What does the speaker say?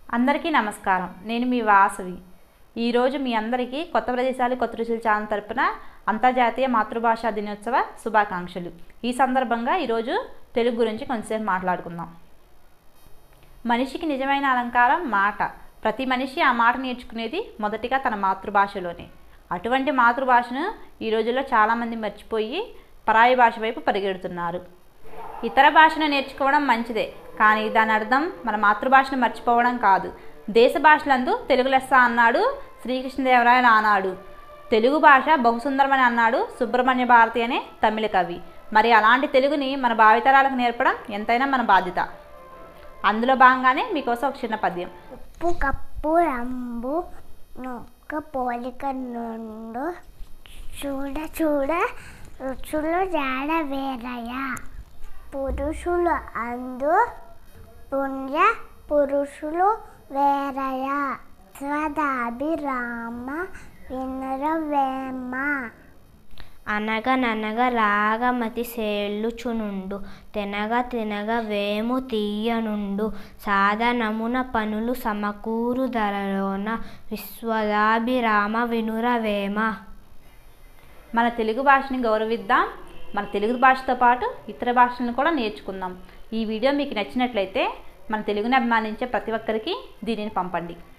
అందరికీ నమస్కారం నేను మీ వాసవి ఈరోజు మీ అందరికీ కొత్త ప్రదేశాలు కొత్త రుచులు ఛానల్ తరపున అంతర్జాతీయ మాతృభాషా దినోత్సవ శుభాకాంక్షలు ఈ సందర్భంగా ఈరోజు తెలుగు గురించి కొంచెంసేపు మాట్లాడుకుందాం మనిషికి నిజమైన అలంకారం మాట ప్రతి మనిషి ఆ మాట నేర్చుకునేది మొదటిగా తన మాతృభాషలోనే అటువంటి మాతృభాషను ఈ రోజుల్లో చాలామంది మర్చిపోయి పరాయి భాష వైపు పరిగెడుతున్నారు ఇతర భాషను నేర్చుకోవడం మంచిదే కానీ దాని అర్థం మన మాతృభాషను మర్చిపోవడం కాదు దేశ భాషలందు తెలుగు లెస్స అన్నాడు శ్రీకృష్ణదేవరాయలు ఆనాడు తెలుగు భాష బహుసుందరమని అన్నాడు సుబ్రహ్మణ్య భారతి అనే తమిళ కవి మరి అలాంటి తెలుగుని మన భావితరాలకు నేర్పడం ఎంతైనా మన బాధ్యత అందులో భాగంగానే మీకోసం ఒక చిన్న పద్యం ఉప్పు కప్పు రంబు నొక్క పోలిక నుండు చూడ చూడ రుచులు జాడ వేరయ పురుషులు అందు పుణ్య పురుషులు వేరయ స్వదాభిరామ వినరవేమ అనగననగ రాగమతి సేళ్ళుచునుండు తెనగ తినగ వేము తీయనుండు సాధనమున పనులు సమకూరు ధరలోన విశ్వదాభిరామ వినురవేమ మన తెలుగు భాషని గౌరవిద్దాం మన తెలుగు భాషతో పాటు ఇతర భాషలను కూడా నేర్చుకుందాం ఈ వీడియో మీకు నచ్చినట్లయితే మన తెలుగుని అభిమానించే ప్రతి ఒక్కరికి దీనిని పంపండి